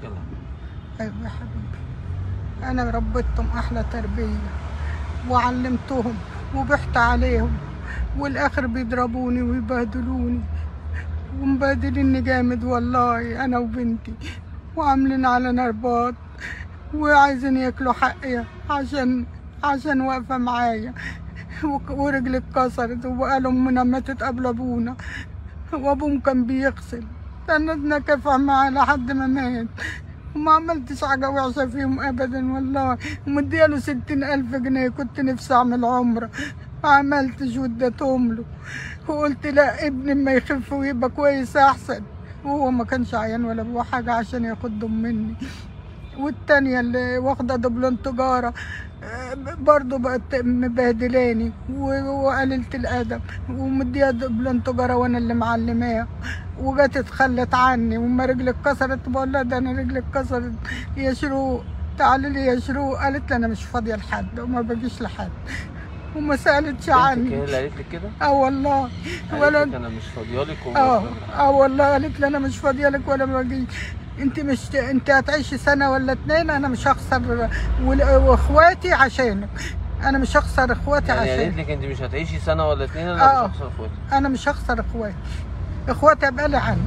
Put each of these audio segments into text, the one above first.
يلا ايوه يا حبيبي انا ربيتهم احلى تربيه وعلمتهم وبحت عليهم والاخر بيضربوني ويبهدلوني ومبهدليني جامد والله انا وبنتي وعاملين على رباط وعايزين ياكلوا حقي عشان عشان واقفه معايا وك- ورجلي اتكسرت وقالوا امنا ماتت قبل ابونا وابوهم كان بيغسل سندنا كفى معاه لحد ما مات وما عملتش حاجة وحشة فيهم أبدا والله ومدياله ستين ألف جنيه كنت نفسي أعمل عمرة ما عملتش واديتهم له وقلت لا ابني ما يخف ويبقى كويس أحسن وهو ما كانش عيان ولا أبوه حاجة عشان ياخدهم مني والتانية اللي واخدة دبلوم تجارة آه، برضه بقت مبهدلاني و- وقليلة الأدب ومديها دبلوم تجارة وأنا اللي معلماها وجت اتخلت عني وما رجلي اتكسرت بقول لها ده أنا رجلي اتكسرت يا شروق تعالي لي يا شروق قالت لي أنا مش فاضية لحد وما باجيش لحد وما سألتش بنتك هي عني اللي قالت لك كده اه والله قالت ولا لك انا مش فاضيالك اه وما اه والله قالت لي انا مش فاضيه لك ولا باجي انت مش انت هتعيشي سنه ولا اتنين انا مش هخسر ول- واخواتي عشانك انا مش هخسر اخواتي يعني قالت عشانك لك انت مش هتعيشي سنه ولا اتنين انا آه. مش هخسر اخواتي انا مش هخسر اخواتي اخواتي ابقى لي عنك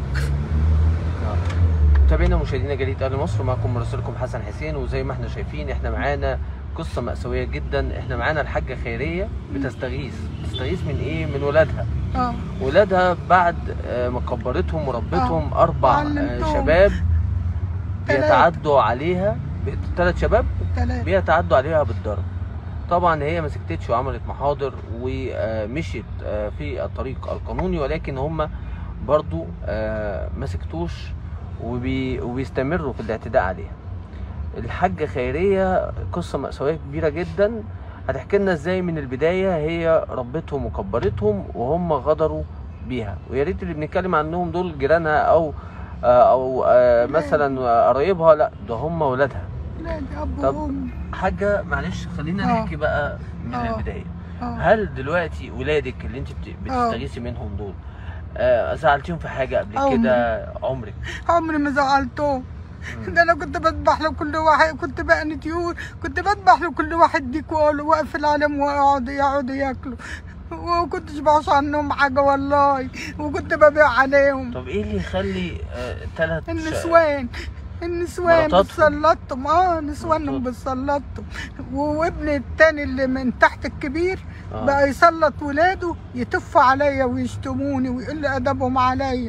متابعينا مشاهدينا جريدة أهل مصر معكم مراسلكم حسن حسين وزي ما احنا شايفين احنا معانا قصة مأساوية جدا احنا معانا الحاجة خيرية بتستغيث بتستغيث من ايه من ولادها اه ولادها بعد آه، ما كبرتهم وربتهم أربع آه، علمتهم. شباب تلاتة. بيتعدوا عليها ثلاث شباب ثلاثه بيتعدوا عليها بالضرب طبعا هي ما سكتتش وعملت محاضر ومشيت آه، في الطريق القانوني ولكن هم برضو آه، ما سكتوش وبي وبيستمروا في الاعتداء عليها الحاجة خيرية قصة مأساوية كبيرة جدا هتحكي لنا ازاي من البداية هي ربتهم وكبرتهم وهم غدروا بيها ويا ريت اللي بنتكلم عنهم دول جيرانها او آه، او آه، مثلا قرايبها لا ده هم ولادها لا دي اب طب. وام حاجة معلش خلينا آه. نحكي بقى من آه. البداية اه هل دلوقتي ولادك اللي انت بت- بتستغيثي منهم دول آه زعلتيهم في حاجة قبل عمري. كده عمرك عمري ما زعلتهم ده انا كنت بذبح له كل واحد كنت بقني طيور كنت بذبح له كل واحد ديك واقول له واقف العالم واقعد يقعدوا ياكلوا وكنتش بعش عنهم حاجه والله وكنت ببيع عليهم طب ايه اللي يخلي آه ثلاث النسوان النسوان مراتاتهم. بتسلطهم اه نسوانهم بتسلطهم وابني التاني اللي من تحت الكبير آه. بقى يسلط ولاده يتفوا عليا ويشتموني ويقل ادبهم عليا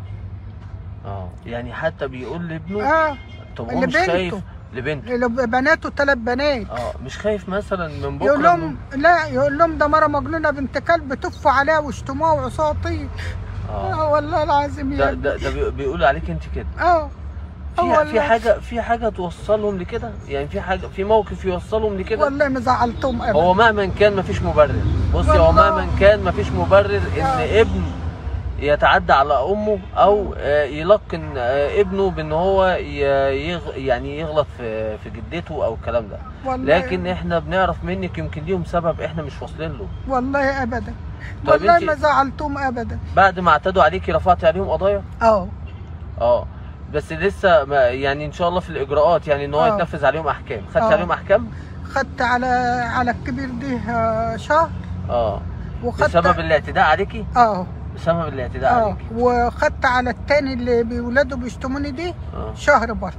اه يعني حتى بيقول لابنه اه طب هو مش لبنته. خايف لبنته اللي بناته ثلاث بنات اه مش خايف مثلا من بكره يقول لهم إنه- لا يقول لهم ده مره مجنونه بنت كلب تفوا عليها واشتموها وعصاطين اه اه والله العظيم ده يا ده, ده بي- بيقول عليك انت كده اه في والله. في حاجه في حاجه توصلهم لكده يعني في حاجه في موقف يوصلهم لكده والله ما زعلتهم ابدا هو مهما كان مفيش مبرر بصي هو والله. مهما كان مفيش مبرر ان آه. ابن يتعدى على امه او آه، يلقن آه، ابنه بان هو ي- يغ يعني يغلط في في جدته او الكلام ده والله لكن احنا بنعرف منك يمكن ليهم سبب احنا مش واصلين له والله ابدا طب والله انت- ما زعلتهم ابدا بعد ما اعتدوا عليكي رفعتي عليهم قضايا اه اه بس لسه ما يعني ان شاء الله في الاجراءات يعني ان هو آه. يتنفذ عليهم احكام خدت آه. عليهم احكام خدت على على الكبير ده آه، شهر اه وخدت بسبب الاعتداء عليكي اه بسبب الاعتداء اه عليكي وخدت على التاني اللي بيولاده بيشتموني دي اه شهر برضه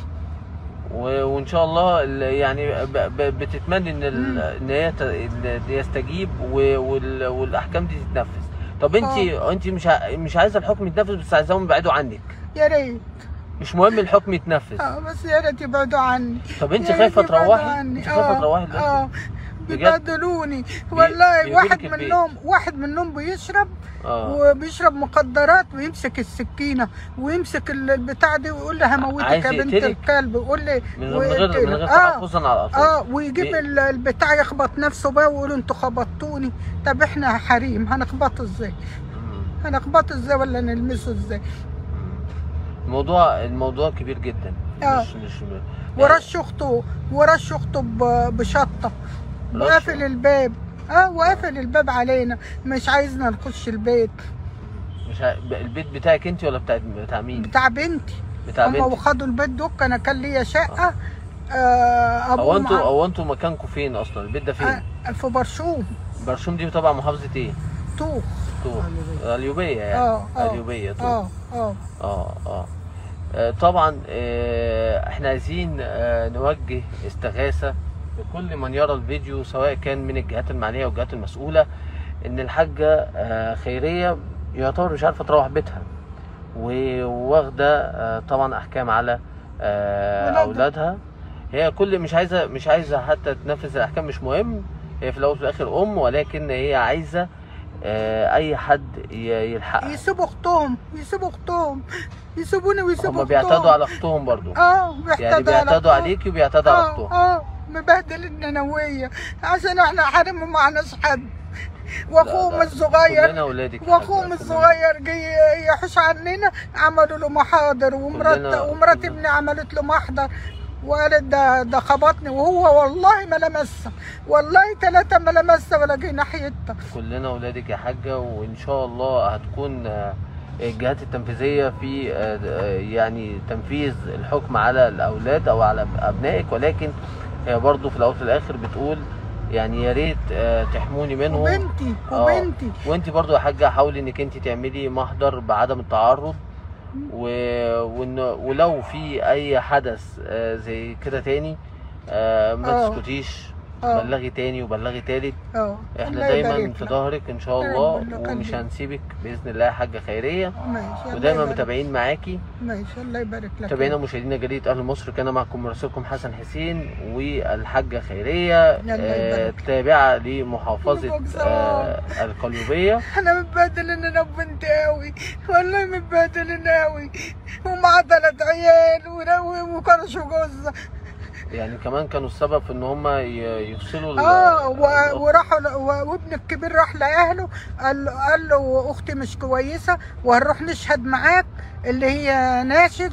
و- وان شاء الله ال- يعني ب- ب- بتتمنى ان ال- مم. ان هي ت- إن يستجيب و- وال- والاحكام دي تتنفذ طب انت انت مش ع- مش عايزه الحكم يتنفذ بس عايزاهم يبعدوا عنك يا ريت مش مهم الحكم يتنفذ اه بس يا ريت يبعدوا عني طب انت يا ريت خايفه يبعدوا تروحي عني. انت خايفه آه، تروحي دلوقتي اه بجد؟ بيبهدلوني والله بيجيلك واحد البيت. منهم واحد منهم بيشرب اه وبيشرب مخدرات ويمسك السكينه ويمسك ال- البتاع دي ويقول لي هموتك عايز يا بنت يقتلك؟ الكلب ويقول لي من من غير من غير ويقتلك. اه تحفظا على الاطفال اه ويجيب بي- ال- البتاع يخبط نفسه بقى ويقول انتوا خبطتوني طب احنا حريم هنخبطه ازاي مم. هنخبطه ازاي ولا نلمسه ازاي مم. الموضوع الموضوع كبير جدا آه. مش مش يعني ورش اخته ورش اخته ب- بشطه رش. وقافل الباب اه وقافل الباب علينا مش عايزنا نخش البيت مش ع- البيت بتاعك انت ولا بتاع بتاع مين؟ بتاع بنتي بتاع هم بنتك وخدوا البيت دوك انا كان ليا شقه آه هو ابوهم انتوا ع- هو انتوا مكانكم فين اصلا البيت ده فين آه، في برشوم برشوم دي تبع محافظه ايه طوخ طوخ اليوبيه يعني اه اه اليوبيه طوخ اه اه اه اه آه، طبعا آه، احنا عايزين آه، نوجه استغاثة لكل من يرى الفيديو سواء كان من الجهات المعنية او الجهات المسؤولة ان الحاجة آه، خيرية يعتبر مش عارفة تروح بيتها وواخدة آه، طبعا احكام على آه، ولادها. اولادها هي كل مش عايزة مش عايزة حتى تنفذ الاحكام مش مهم هي في الاول وفي الاخر ام ولكن هي عايزة آه، اي حد ي- يلحقها يسيبوا اختهم يسيبوا اختهم يسيبوني ويسيبوا هما اختهم بيعتدوا على اختهم برضو اه بيعتدوا يعني بيعتدوا أختهم. عليكي وبيعتدوا على اه اختهم اه مبهدلين نوية عشان احنا حريم ومعناش حد واخوهم لا، لا، الصغير كلنا ولادك يا واخوهم حاجة، الصغير جه يحوش عننا عملوا له محاضر ومرات كلنا- ومرات كلنا. ابني عملت له محضر وقالت ده ده خبطني وهو والله ما لمسها والله ثلاثة ما لمسها ولا جه ناحيتها كلنا ولادك يا حاجه وان شاء الله هتكون آه، الجهات التنفيذيه في آه، آه، يعني تنفيذ الحكم على الاولاد او على ابنائك ولكن هي برضو في الاول وفي الاخر بتقول يعني يا ريت آه، تحموني منهم وبنتي آه. وبنتي وانت برضو يا حاجه حاولي انك انت تعملي محضر بعدم التعرض و... وإن... ولو في اي حدث آه، زي كده تاني آه، ما آه. تسكتيش آه. بلغي تاني وبلغي تالت اه احنا الله دايما يبارك في لك. ظهرك ان شاء ربنا الله يخليك. ومش هنسيبك باذن الله يا حاجه خيريه ماشي الله ودايما يبارك. متابعين معاكي ماشي الله يبارك لك متابعينا مشاهدينا جريده اهل مصر كان معكم مراسلكم حسن حسين والحاجه خيريه الله آه، يبارك. تابعه لمحافظه مبروك آه، القليوبيه انا متبهدلين انا وبنتي قوي والله متبهدلين قوي ومع ثلاث عيال ورو- وكرشوا جوزها يعني كمان كانوا السبب في ان هم ي- يفصلوا ال- اه و- الأخت. وراحوا ل- و- وابن الكبير راح لاهله قال له قال له اختي مش كويسه وهنروح نشهد معاك اللي هي ناشز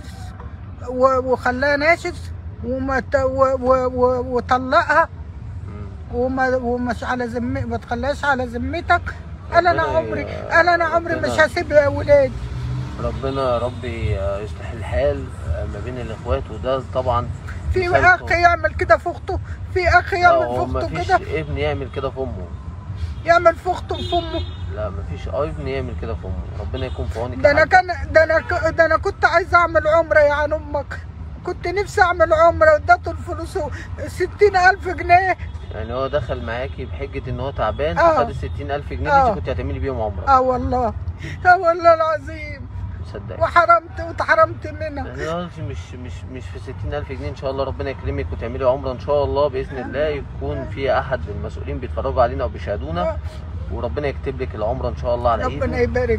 و- وخلاها ناشز وما ت- و- و- و- وطلقها مم. وما ومش على ذمتك ما تخليهاش على ذمتك قال انا ربنا ي- عمري قال انا عمري ربنا- مش هسيب ولادي ربنا ربي آه، يصلح الحال آه، ما بين الاخوات وده طبعا في مثال اخ قوي. يعمل كده في اخته في اخ لا يعمل هو في ما اخته فيش كده ابن يعمل كده في امه يعمل في اخته وفي امه لا ما فيش ابن يعمل كده في امه ربنا يكون في عونك ده يا انا حاجة. كان ده انا ك- ده انا كنت عايز اعمل عمره يا عن امك كنت نفسي اعمل عمره واديته الفلوس ستين الف جنيه يعني هو دخل معاكي بحجه ان هو تعبان آه. فخد ال 60000 جنيه آه. اللي انت كنت هتعملي بيهم عمره اه والله اه والله العظيم مصدق وحرمت واتحرمت منها احنا دلوقتي مش مش مش في 60000 جنيه ان شاء الله ربنا يكرمك وتعملي عمره ان شاء الله باذن الله يكون في احد من المسؤولين بيتفرجوا علينا وبيشاهدونا وربنا يكتب لك العمره ان شاء الله على ربنا ايده يبارك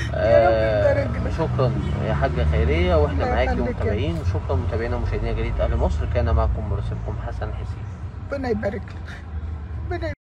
آه يبارك لك. شكرا يا حاجه خيريه واحنا الله معاكي يخليك يا ومتابعين وشكرا متابعينا ومشاهدينا جريده اهل مصر كان معكم مراسلكم حسن حسين ربنا يبارك لك ربنا